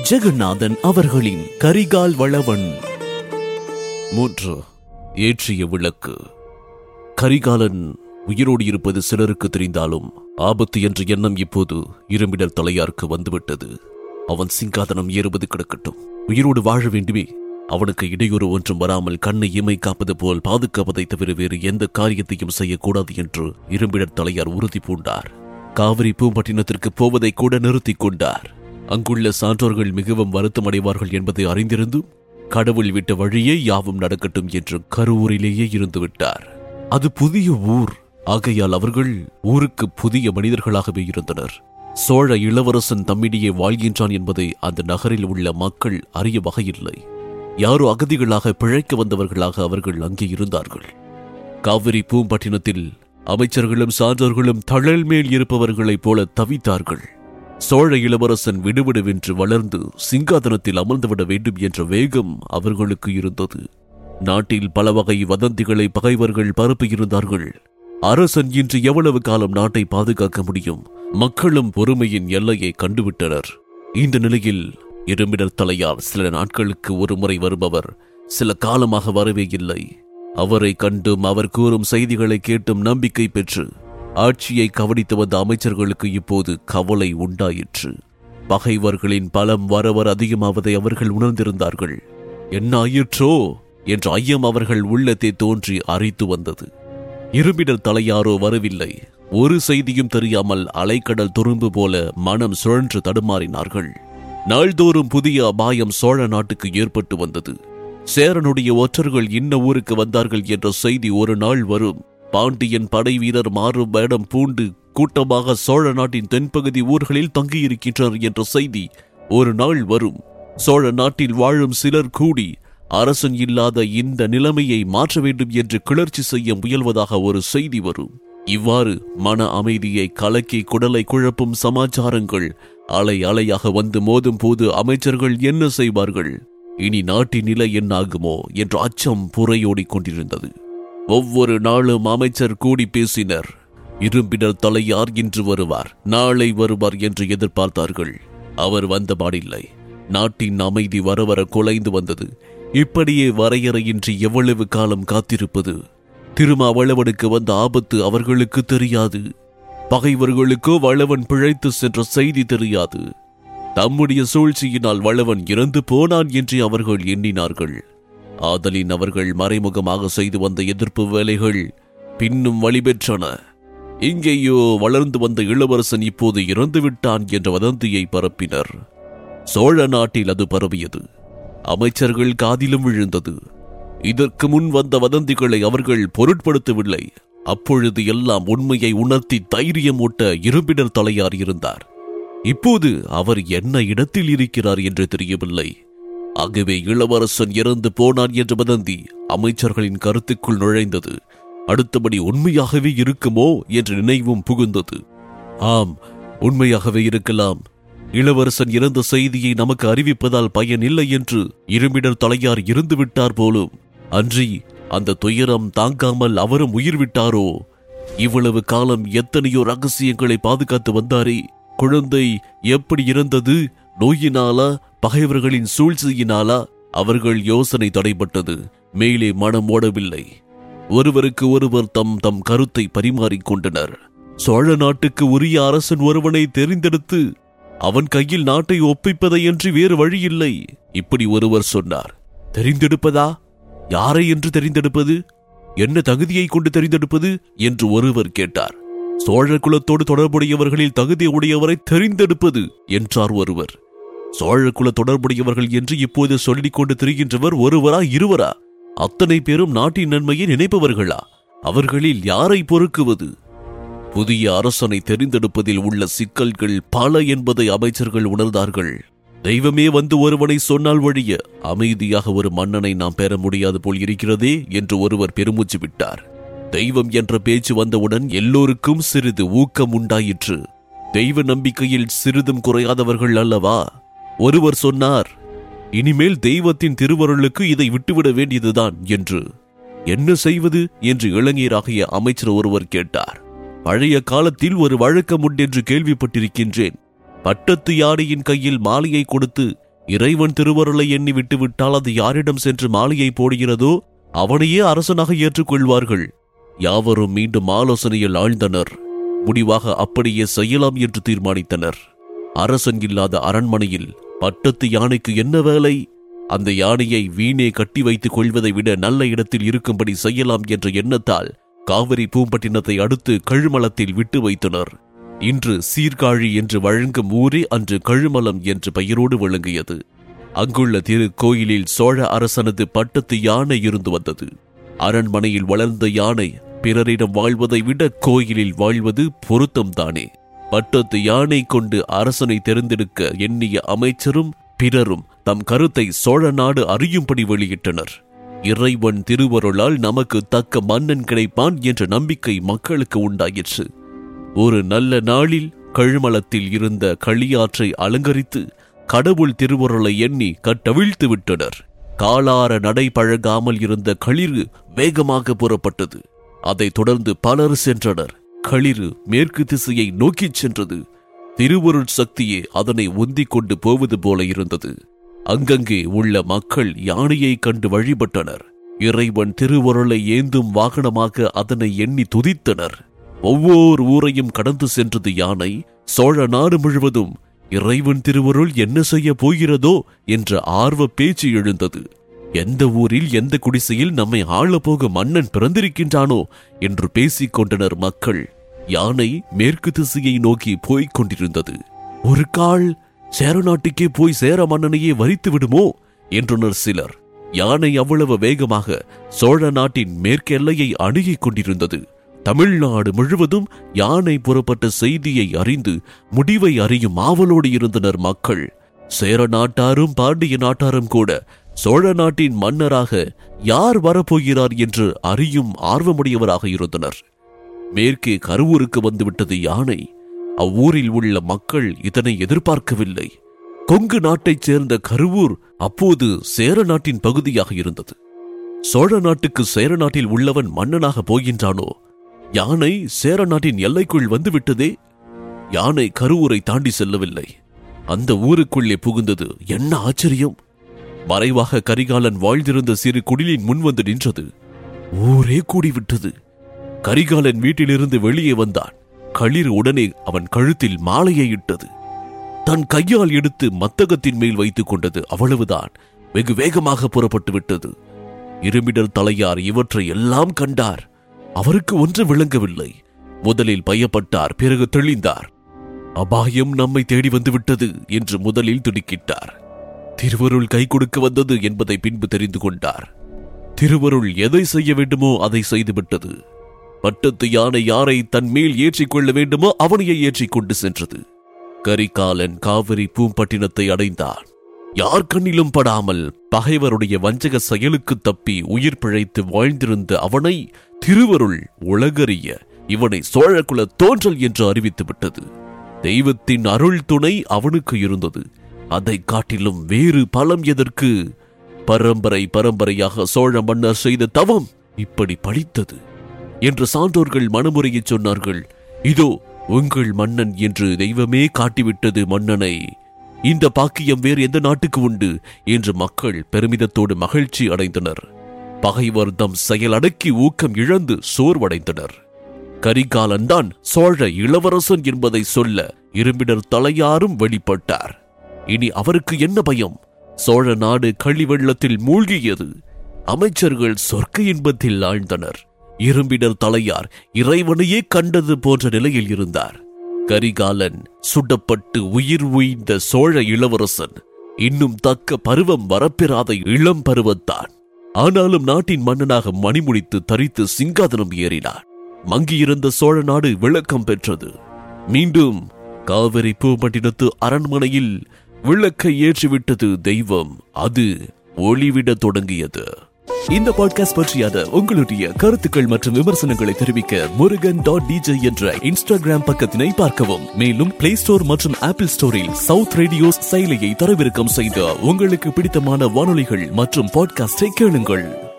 ஜெகநாதன் அவர்களின் கரிகால் வளவன் மூன்று ஏற்றிய விளக்கு கரிகாலன் உயிரோடு இருப்பது சிலருக்கு தெரிந்தாலும் ஆபத்து என்ற எண்ணம் இப்போது இரும்பிடர் தலையாருக்கு வந்துவிட்டது அவன் சிங்காதனம் ஏறுவது கிடக்கட்டும் உயிரோடு வாழ வேண்டுமே அவனுக்கு இடையூறு ஒன்றும் வராமல் கண்ணை இமை காப்பது போல் பாதுகாப்பதை தவிர வேறு எந்த காரியத்தையும் செய்யக்கூடாது என்று இரும்பிடர் தலையார் உறுதி பூண்டார் காவிரி பூம்பட்டினத்திற்கு போவதை கூட நிறுத்திக் கொண்டார் அங்குள்ள சான்றோர்கள் மிகவும் வருத்தம் அடைவார்கள் என்பதை அறிந்திருந்தும் கடவுள் விட்ட வழியே யாவும் நடக்கட்டும் என்று கருவூரிலேயே இருந்து விட்டார் அது புதிய ஊர் ஆகையால் அவர்கள் ஊருக்கு புதிய மனிதர்களாகவே இருந்தனர் சோழ இளவரசன் தம்மிடையே வாழ்கின்றான் என்பதை அந்த நகரில் உள்ள மக்கள் அறிய வகையில்லை யாரோ அகதிகளாக பிழைக்க வந்தவர்களாக அவர்கள் அங்கே இருந்தார்கள் காவிரி பூம்பட்டினத்தில் அமைச்சர்களும் சான்றோர்களும் தழல் மேல் இருப்பவர்களைப் போல தவித்தார்கள் சோழ இளவரசன் விடுவிடுவென்று வளர்ந்து சிங்காதனத்தில் அமர்ந்துவிட வேண்டும் என்ற வேகம் அவர்களுக்கு இருந்தது நாட்டில் பல வகை வதந்திகளை பகைவர்கள் பரப்பியிருந்தார்கள் அரசன் இன்று எவ்வளவு காலம் நாட்டை பாதுகாக்க முடியும் மக்களும் பொறுமையின் எல்லையை கண்டுவிட்டனர் இந்த நிலையில் இருமிடர் தலையார் சில நாட்களுக்கு ஒரு முறை வருபவர் சில காலமாக வரவே இல்லை அவரை கண்டும் அவர் கூறும் செய்திகளை கேட்டும் நம்பிக்கை பெற்று ஆட்சியை கவனித்து வந்த அமைச்சர்களுக்கு இப்போது கவலை உண்டாயிற்று பகைவர்களின் பலம் வர வர அதிகமாவதை அவர்கள் உணர்ந்திருந்தார்கள் என்ன ஆயிற்றோ என்ற ஐயம் அவர்கள் உள்ளத்தே தோன்றி அரித்து வந்தது இரும்பிடர் தலையாரோ வரவில்லை ஒரு செய்தியும் தெரியாமல் அலைக்கடல் துரும்பு போல மனம் சுழன்று தடுமாறினார்கள் நாள்தோறும் புதிய அபாயம் சோழ நாட்டுக்கு ஏற்பட்டு வந்தது சேரனுடைய ஒற்றர்கள் இன்ன ஊருக்கு வந்தார்கள் என்ற செய்தி ஒரு நாள் வரும் பாண்டியன் படை வீரர் மாறும் வேடம் பூண்டு கூட்டமாக சோழ நாட்டின் தென்பகுதி ஊர்களில் தங்கியிருக்கின்றனர் என்ற செய்தி ஒரு நாள் வரும் சோழ நாட்டில் வாழும் சிலர் கூடி அரசன் இல்லாத இந்த நிலைமையை மாற்ற வேண்டும் என்று கிளர்ச்சி செய்ய முயல்வதாக ஒரு செய்தி வரும் இவ்வாறு மன அமைதியை கலக்கி குடலை குழப்பும் சமாச்சாரங்கள் அலை அலையாக வந்து மோதும் போது அமைச்சர்கள் என்ன செய்வார்கள் இனி நாட்டின் நிலை என்னாகுமோ என்ற அச்சம் புறையோடிக் கொண்டிருந்தது ஒவ்வொரு நாளும் அமைச்சர் கூடி பேசினர் இரும்பினர் தலையார் இன்று வருவார் நாளை வருவார் என்று எதிர்பார்த்தார்கள் அவர் வந்தபாடில்லை நாட்டின் அமைதி வர வர குலைந்து வந்தது இப்படியே வரையறையின்றி எவ்வளவு காலம் காத்திருப்பது திருமாவளவனுக்கு வந்த ஆபத்து அவர்களுக்கு தெரியாது பகைவர்களுக்கோ வளவன் பிழைத்து சென்ற செய்தி தெரியாது தம்முடைய சூழ்ச்சியினால் வளவன் இறந்து போனான் என்று அவர்கள் எண்ணினார்கள் ஆதலின் அவர்கள் மறைமுகமாக செய்து வந்த எதிர்ப்பு வேலைகள் பின்னும் வழிபெற்றன இங்கேயோ வளர்ந்து வந்த இளவரசன் இப்போது இறந்து விட்டான் என்ற வதந்தியை பரப்பினர் சோழ நாட்டில் அது பரவியது அமைச்சர்கள் காதிலும் விழுந்தது இதற்கு முன் வந்த வதந்திகளை அவர்கள் பொருட்படுத்தவில்லை அப்பொழுது எல்லாம் உண்மையை உணர்த்தி தைரியமூட்ட இரும்பினர் தலையார் இருந்தார் இப்போது அவர் என்ன இடத்தில் இருக்கிறார் என்று தெரியவில்லை ஆகவே இளவரசன் இறந்து போனான் என்ற வதந்தி அமைச்சர்களின் கருத்துக்குள் நுழைந்தது அடுத்தபடி உண்மையாகவே இருக்குமோ என்ற நினைவும் புகுந்தது ஆம் உண்மையாகவே இருக்கலாம் இளவரசன் இறந்த செய்தியை நமக்கு அறிவிப்பதால் பயன் இல்லை என்று இருமிடர் தலையார் இருந்து விட்டார் போலும் அன்றி அந்த துயரம் தாங்காமல் அவரும் உயிர் விட்டாரோ இவ்வளவு காலம் எத்தனையோ ரகசியங்களை பாதுகாத்து வந்தாரே குழந்தை எப்படி இறந்தது நோயினாலா பகைவர்களின் சூழ்ச்சியினாலா அவர்கள் யோசனை தடைப்பட்டது மேலே மனம் ஓடவில்லை ஒருவருக்கு ஒருவர் தம் தம் கருத்தை பரிமாறிக் கொண்டனர் சோழ நாட்டுக்கு உரிய அரசன் ஒருவனை தெரிந்தெடுத்து அவன் கையில் நாட்டை ஒப்பிப்பதையன்றி வேறு வழியில்லை இப்படி ஒருவர் சொன்னார் தெரிந்தெடுப்பதா யாரை என்று தெரிந்தெடுப்பது என்ன தகுதியை கொண்டு தெரிந்தெடுப்பது என்று ஒருவர் கேட்டார் சோழ குலத்தோடு தொடர்புடையவர்களில் தகுதி உடையவரை தெரிந்தெடுப்பது என்றார் ஒருவர் சோழ குல தொடர்புடையவர்கள் என்று இப்போது சொல்லிக் கொண்டு திரிகின்றவர் ஒருவரா இருவரா அத்தனை பேரும் நாட்டின் நன்மையை நினைப்பவர்களா அவர்களில் யாரை பொறுக்குவது புதிய அரசனை தெரிந்தெடுப்பதில் உள்ள சிக்கல்கள் பல என்பதை அமைச்சர்கள் உணர்ந்தார்கள் தெய்வமே வந்து ஒருவனை சொன்னால் வழிய அமைதியாக ஒரு மன்னனை நாம் பெற முடியாது போல் இருக்கிறதே என்று ஒருவர் பெருமூச்சு விட்டார் தெய்வம் என்ற பேச்சு வந்தவுடன் எல்லோருக்கும் சிறிது ஊக்கம் உண்டாயிற்று தெய்வ நம்பிக்கையில் சிறிதும் குறையாதவர்கள் அல்லவா ஒருவர் சொன்னார் இனிமேல் தெய்வத்தின் திருவருளுக்கு இதை விட்டுவிட வேண்டியதுதான் என்று என்ன செய்வது என்று இளைஞராகிய அமைச்சர் ஒருவர் கேட்டார் பழைய காலத்தில் ஒரு வழக்கம் உண்டென்று கேள்விப்பட்டிருக்கின்றேன் பட்டத்து யானையின் கையில் மாலையை கொடுத்து இறைவன் திருவருளை எண்ணி விட்டுவிட்டால் அது யாரிடம் சென்று மாலையை போடுகிறதோ அவனையே அரசனாக ஏற்றுக்கொள்வார்கள் யாவரும் மீண்டும் ஆலோசனையில் ஆழ்ந்தனர் முடிவாக அப்படியே செய்யலாம் என்று தீர்மானித்தனர் அரசன் இல்லாத அரண்மனையில் பட்டத்து யானைக்கு என்ன வேலை அந்த யானையை வீணே கட்டி வைத்துக் கொள்வதை விட நல்ல இடத்தில் இருக்கும்படி செய்யலாம் என்ற எண்ணத்தால் காவிரி பூம்பட்டினத்தை அடுத்து கழுமலத்தில் விட்டு வைத்தனர் இன்று சீர்காழி என்று வழங்கும் ஊரே அன்று கழுமலம் என்ற பெயரோடு விளங்கியது அங்குள்ள திரு கோயிலில் சோழ அரசனது பட்டத்து யானை இருந்து வந்தது அரண்மனையில் வளர்ந்த யானை பிறரிடம் வாழ்வதை விட கோயிலில் வாழ்வது பொருத்தம்தானே பட்டத்து யானை கொண்டு அரசனை தேர்ந்தெடுக்க எண்ணிய அமைச்சரும் பிறரும் தம் கருத்தை சோழ நாடு அறியும்படி வெளியிட்டனர் இறைவன் திருவருளால் நமக்கு தக்க மன்னன் கிடைப்பான் என்ற நம்பிக்கை மக்களுக்கு உண்டாயிற்று ஒரு நல்ல நாளில் கழுமலத்தில் இருந்த களியாற்றை அலங்கரித்து கடவுள் திருவருளை எண்ணி கட்டவிழ்த்து விட்டனர் காலார நடை பழகாமல் இருந்த களிறு வேகமாக புறப்பட்டது அதைத் தொடர்ந்து பலர் சென்றனர் களிறு மேற்கு திசையை நோக்கிச் சென்றது திருவருள் சக்தியே அதனை உந்திக் கொண்டு போவது போல இருந்தது அங்கங்கே உள்ள மக்கள் யானையை கண்டு வழிபட்டனர் இறைவன் திருவருளை ஏந்தும் வாகனமாக அதனை எண்ணி துதித்தனர் ஒவ்வொரு ஊரையும் கடந்து சென்றது யானை சோழ நாடு முழுவதும் இறைவன் திருவருள் என்ன செய்ய போகிறதோ என்ற ஆர்வ பேச்சு எழுந்தது எந்த ஊரில் எந்த குடிசையில் நம்மை ஆளப்போக மன்னன் பிறந்திருக்கின்றானோ என்று பேசிக் கொண்டனர் மக்கள் யானை மேற்கு திசையை நோக்கி போய்க் கொண்டிருந்தது ஒரு கால் சேர நாட்டுக்கே போய் சேர மன்னனையே வரித்து விடுமோ என்றனர் சிலர் யானை அவ்வளவு வேகமாக சோழ நாட்டின் மேற்கு எல்லையை அணுகிக் கொண்டிருந்தது தமிழ்நாடு முழுவதும் யானை புறப்பட்ட செய்தியை அறிந்து முடிவை அறியும் ஆவலோடு இருந்தனர் மக்கள் சேர நாட்டாரும் பாண்டிய நாட்டாரும் கூட சோழ நாட்டின் மன்னராக யார் வரப்போகிறார் என்று அறியும் ஆர்வமுடையவராக இருந்தனர் மேற்கே கருவூருக்கு வந்துவிட்டது யானை அவ்வூரில் உள்ள மக்கள் இதனை எதிர்பார்க்கவில்லை கொங்கு நாட்டைச் சேர்ந்த கருவூர் அப்போது சேர நாட்டின் பகுதியாக இருந்தது சோழ நாட்டுக்கு சேர நாட்டில் உள்ளவன் மன்னனாக போகின்றானோ யானை சேர நாட்டின் எல்லைக்குள் வந்துவிட்டதே யானை கருவூரை தாண்டி செல்லவில்லை அந்த ஊருக்குள்ளே புகுந்தது என்ன ஆச்சரியம் மறைவாக கரிகாலன் வாழ்ந்திருந்த சிறு குடிலின் முன் வந்து நின்றது ஊரே கூடிவிட்டது கரிகாலன் வீட்டிலிருந்து வெளியே வந்தான் களிர் உடனே அவன் கழுத்தில் மாலையை இட்டது தன் கையால் எடுத்து மத்தகத்தின் மேல் வைத்துக் கொண்டது அவ்வளவுதான் வெகு வேகமாக புறப்பட்டு விட்டது இருமிடர் தலையார் இவற்றை எல்லாம் கண்டார் அவருக்கு ஒன்று விளங்கவில்லை முதலில் பயப்பட்டார் பிறகு தெளிந்தார் அபாயம் நம்மை தேடி வந்து விட்டது என்று முதலில் திடுக்கிட்டார் திருவருள் கை கொடுக்க வந்தது என்பதை பின்பு தெரிந்து கொண்டார் திருவருள் எதை செய்ய வேண்டுமோ அதை செய்துவிட்டது பட்டத்து யானை யாரை தன் மேல் ஏற்றிக்கொள்ள வேண்டுமோ அவனையே ஏற்றிக் கொண்டு சென்றது கரிகாலன் காவிரி பூம்பட்டினத்தை அடைந்தான் யார் கண்ணிலும் படாமல் பகைவருடைய வஞ்சக செயலுக்கு தப்பி உயிர் பிழைத்து வாழ்ந்திருந்த அவனை திருவருள் உலகறிய இவனை சோழகுல தோன்றல் என்று அறிவித்து விட்டது தெய்வத்தின் அருள் துணை அவனுக்கு இருந்தது அதை காட்டிலும் வேறு பலம் எதற்கு பரம்பரை பரம்பரையாக சோழ மன்னர் செய்த தவம் இப்படி பழித்தது என்று சான்றோர்கள் மனமுறையச் சொன்னார்கள் இதோ உங்கள் மன்னன் என்று தெய்வமே காட்டிவிட்டது மன்னனை இந்த பாக்கியம் வேறு எந்த நாட்டுக்கு உண்டு என்று மக்கள் பெருமிதத்தோடு மகிழ்ச்சி அடைந்தனர் பகைவர் தம் செயல் அடக்கி ஊக்கம் இழந்து சோர்வடைந்தனர் கரிகாலன் தான் சோழ இளவரசன் என்பதை சொல்ல இரும்பிடர் தலையாரும் வெளிப்பட்டார் இனி அவருக்கு என்ன பயம் சோழ நாடு களி வெள்ளத்தில் மூழ்கியது அமைச்சர்கள் சொர்க்க இன்பத்தில் ஆழ்ந்தனர் இரும்பிடர் தலையார் இறைவனையே கண்டது போன்ற நிலையில் இருந்தார் கரிகாலன் சுடப்பட்டு உயிர் உய்ந்த சோழ இளவரசன் இன்னும் தக்க பருவம் வரப்பெறாத இளம் பருவத்தான் ஆனாலும் நாட்டின் மன்னனாக மணிமுடித்து தரித்து சிங்காதனம் ஏறினார் மங்கியிருந்த சோழ நாடு விளக்கம் பெற்றது மீண்டும் காவிரி பூம்பட்டினத்து அரண்மனையில் விளக்கை ஏற்றிவிட்டது தெய்வம் அது ஒளிவிடத் தொடங்கியது இந்த பாட்காஸ்ட் பற்றியான உங்களுடைய கருத்துக்கள் மற்றும் விமர்சனங்களை தெரிவிக்க முருகன் டாட் டிஜே என்ற இன்ஸ்டாகிராம் பக்கத்தினை பார்க்கவும் மேலும் பிளே ஸ்டோர் மற்றும் ஆப்பிள் ஸ்டோரில் சவுத் ரேடியோஸ் செயலியை தரவிறக்கம் செய்து உங்களுக்கு பிடித்தமான வானொலிகள் மற்றும் பாட்காஸ்டை கேளுங்கள்